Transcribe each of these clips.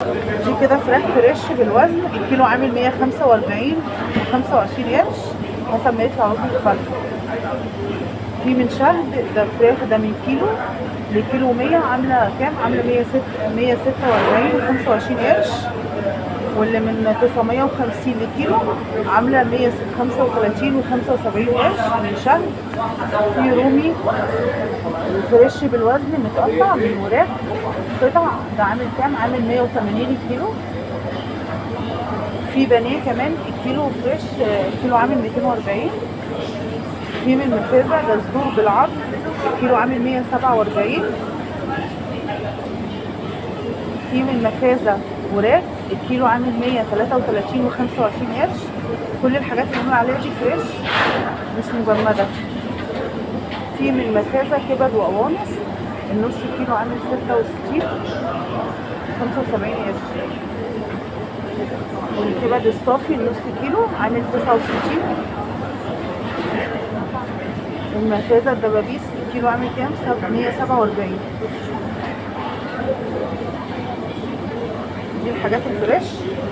دي كده فراخ فريش بالوزن الكيلو عامل 145 و25 قرش حسب ما يطلع وزن الفرخ في من شهد ده فراخ ده من كيلو لكيلو 100 عامله كام؟ عامله 106 146 و25 قرش واللي من 950 لكيلو عامله 135 و75 قرش من شهد في رومي فريش بالوزن متقطع من وراك قطع ده عامل كام؟ عامل 180 الكيلو في بانيه كمان الكيلو فريش آه، الكيلو عامل 240 في من مفازة ده صدور بالعظم الكيلو عامل 147 في من مفازة وراك الكيلو عامل 133 و25 قرش كل الحاجات اللي بنقول عليها دي فريش مش مجمدة في من مفازة كبد وقوانص النص كيلو عامل 66 75 قرش والكبد الصافي النص كيلو عامل 69 المفازة الدبابيس الكيلو عامل كام؟ سب- 147 دي الحاجات الفريش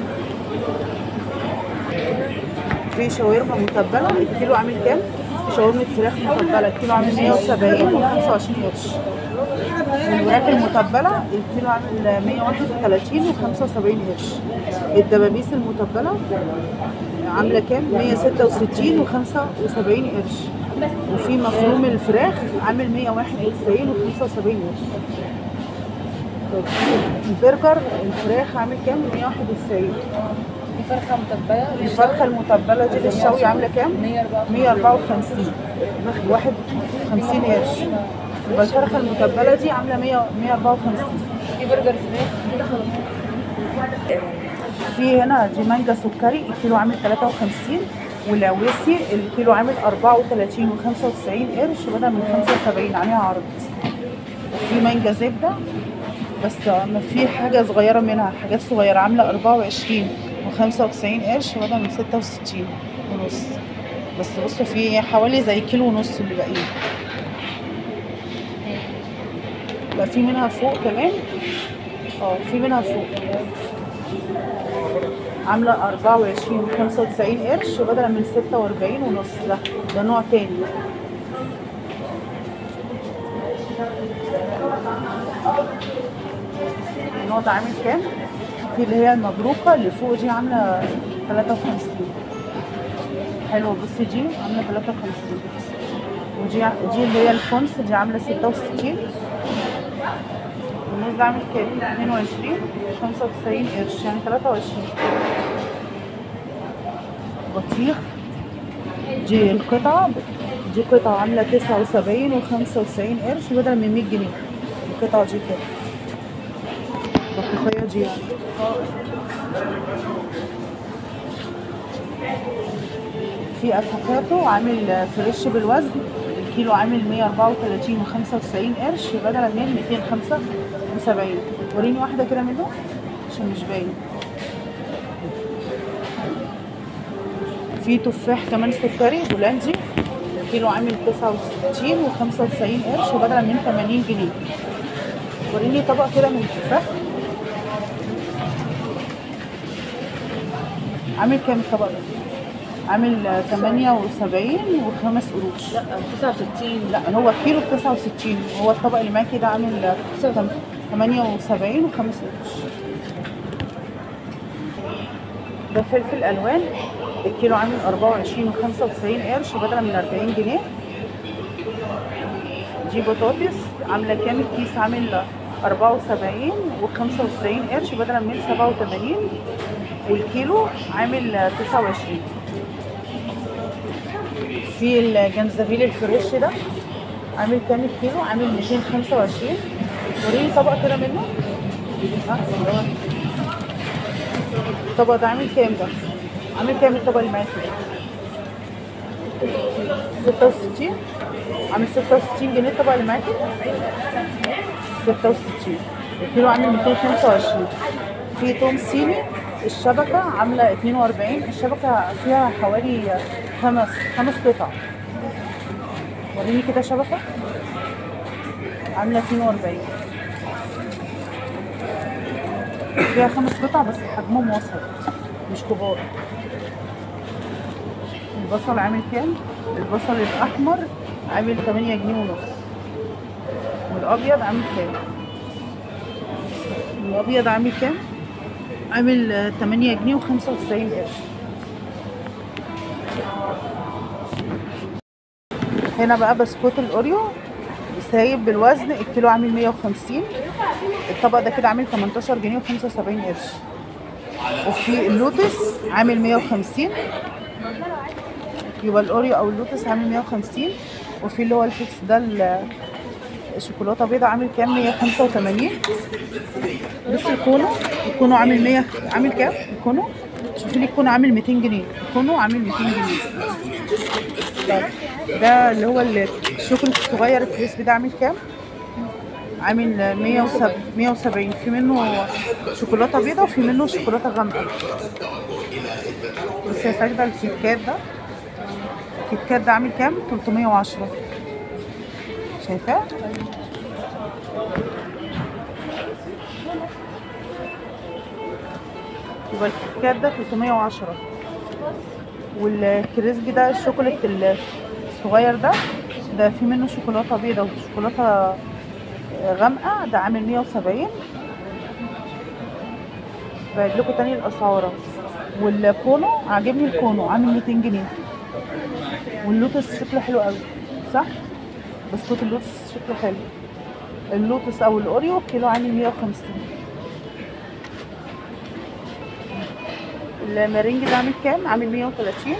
في شاورما متبلة الكيلو عامل كام؟ شاورما فراخ متبلة الكيلو عامل 170 و25 قرش والوراك المتبلة الكيلو عامل 131 و75 قرش الدبابيس المتبلة عاملة كام؟ 166 و75 قرش وفي مفروم الفراخ عامل 191 و75 قرش طب البرجر الفراخ عامل كام؟ 191 دي فرخه متبله الفرخة المتبلة دي للشوي عاملة كام؟ 154 154 واحد 50 قرش يبقى الفرخة المتبلة دي عاملة 100 154 في برجر فراخ في هنا دي مانجا سكري الكيلو عامل 53 والعويسي الكيلو عامل 34 و95 قرش بدل من 75 عليها عرض وفي مانجا زبدة بس ما في حاجة صغيرة منها حاجات صغيرة عاملة 24 و95 قرش بدل من 66 ونص بس بصوا في حوالي زي كيلو ونص اللي باقيين لا في منها فوق كمان اه في منها فوق عاملة 24 و 95 قرش بدلا من 46 ونص ده ده نوع تاني النوع ده عامل كام؟ في اللي هي المبروكة اللي فوق دي عاملة 53 حلوة بصي دي عاملة 53 ودي دي اللي هي الفونس دي عاملة 66 النص ده عامل كام؟ 22 95 قرش يعني 23 بطيخ دي القطعة دي قطعة عاملة 79 و 95 قرش بدل من 100 جنيه القطعة دي كده بطيخية دي يعني في افوكاتو عامل فريش بالوزن الكيلو عامل 134 و 95 قرش بدلا من 275 وريني واحدة كده منه عشان مش باين في تفاح كمان سكري بولندي الكيلو عامل 69 و 95 قرش بدلا من 80 جنيه وريني طبق كده من التفاح عامل كام الطبق ده؟ عامل 78 وخمس قروش لا 69 لا هو كيلو ب 69 هو الطبق اللي معاكي ده عامل 78 وخمس قروش ده فلفل الوان الكيلو عامل 24 و95 قرش بدلا من 40 جنيه دي بطاطس عامله كام الكيس عامل 74 و95 قرش بدلا من 87 والكيلو عامل 29 في الجنزبيل الفريش ده عامل كام الكيلو عامل 225 وريني طبق كده منه ها اللي هو الطبق ده عامل كام ده عامل كام الطبق اللي معاكي ده 66 عامل 66 جنيه الطبق اللي معاكي 66 الكيلو عامل 225 في توم صيني الشبكة عاملة 42 الشبكة فيها حوالي خمس خمس قطع وريني كده شبكة عاملة 42 فيها خمس قطع بس حجمهم وسط مش كبار البصل عامل كام البصل الاحمر عامل 8 جنيه ونص والابيض عامل كام الابيض عامل كام عامل آه، 8 جنيه و95 قرش هنا بقى بسكوت الاوريو سايب بالوزن الكيلو عامل 150 الطبق ده كده عامل 18 جنيه و75 قرش وفي اللوتس عامل 150 يبقى الاوريو او اللوتس عامل 150 وفي اللي هو الفيكس ده ال- الشوكولاته بيضه عامل كام 185 بص الكونو الكونو عامل 100 عامل كام الكونو شوفي لي الكونو عامل 200 جنيه الكونو عامل 200 جنيه طيب ده اللي هو الشوكولاته الصغير الكريسبي ده عامل كام عامل 170 170 في منه شوكولاته بيضه وفي منه شوكولاته غامقه بس يا ساجده الكيت كات ده الكيت كات ده عامل كام 310 شايفاه يبقى الكيت كات ده 310 والكريسبي ده الشوكولات ال- الصغير ده ده في منه شوكولاته بيضه وشوكولاته غامقه ده عامل 170 بعد لكم تاني الاسعار والكونو عاجبني الكونو عامل 200 جنيه واللوتس شكله حلو قوي صح بسكوت اللوتس شكله حلو اللوتس او الاوريو كيلو عامل 150 المارينج ده عامل كام عامل 130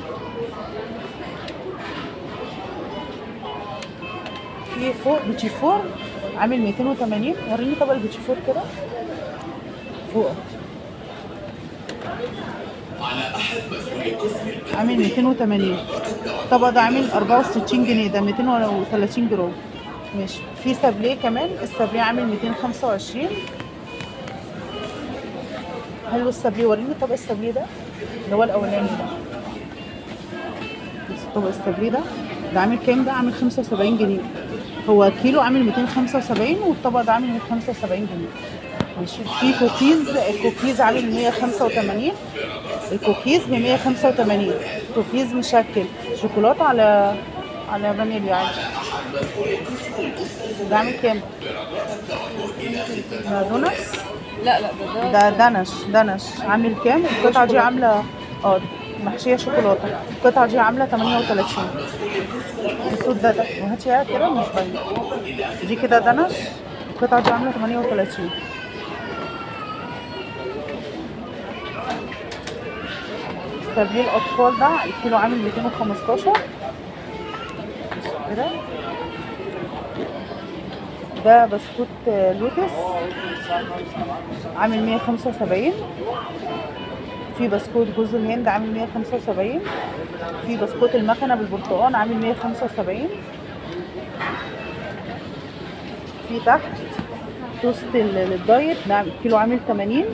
في فوق بيتشي فور عامل 280 وريني طبق البيتشي فور كده فوق عامل 280 الطبق ده عامل 64 جنيه ده 230 جرام ماشي في سابليه كمان السابليه عامل 225 حلو السابليه وريني طبق السابليه ده اللي هو الاولاني ده بص طبق السابليه ده ده عامل كام ده عامل 75 جنيه هو كيلو عامل 275 والطبق ده عامل 175 جنيه ماشي في كوكيز الكوكيز عامل 185 الكوكيز ب 185 كوكيز مشكل شوكولاته على على فانيليا عادي ده عامل كام؟ ده دونتس لا لا ده ده ده دنش دنش عامل كام؟ القطعة دي عاملة اه محشية شوكولاتة القطعة دي عاملة 38 الصوت ده ده وهاتي اياها كده مش باينة دي كده دنش القطعة دي عاملة 38 سابليه الأطفال ده الكيلو عامل 215 بص كده ده بسكوت آه، لوتس عامل 175 في بسكوت جوز الهند عامل 175 في بسكوت المكنه بالبرتقال عامل 175 في تحت توست ال- للدايت ده عامل- كيلو عامل 80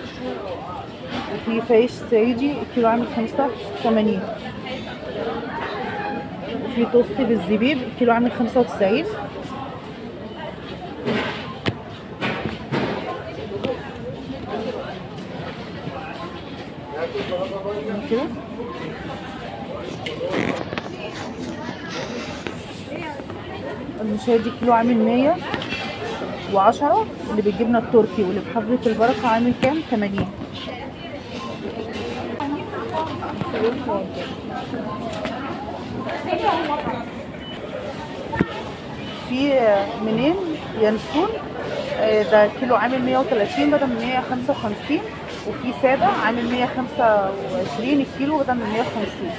وفي فايش صعيدي الكيلو عامل 85 وفي توست بالزبيب الكيلو عامل 95 كده المشاهد دي كيلو عامل 100 و10 اللي بالجبنه التركي واللي بحضرة البركه عامل كام 80 في منين ينسون آه، ده كيلو عامل 130 بدل من 155 وفي ساده عامل 125 الكيلو بدل من 150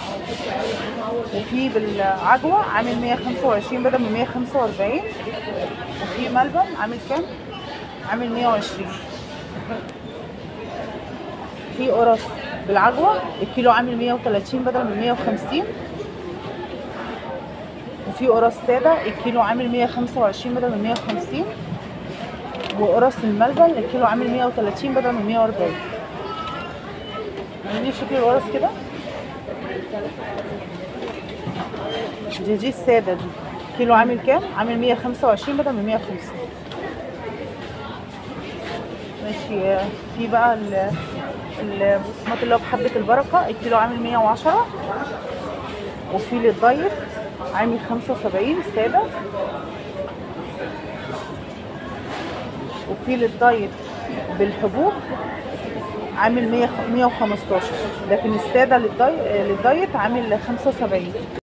وفي بالعجوه عامل 125 بدل من 145 وفي ملبن عامل كام؟ عامل 120 في قرص بالعجوه الكيلو عامل 130 بدل من 150 وفي قرص ساده الكيلو عامل 125 بدل من 150 وقرص الملبن الكيلو عامل 130 بدل من 140 عاملين شكل القرص كده دي دي الساده دي كيلو عامل كام عامل 125 بدل من 150 ماشي في بقى ال- البقسماط اللي هو بحبة البركة الكيلو عامل 110 وفي للدايت عامل 75 السادة وفي للدايت بالحبوب عامل 100 115 لكن السادة للدايت, للدايت عامل 75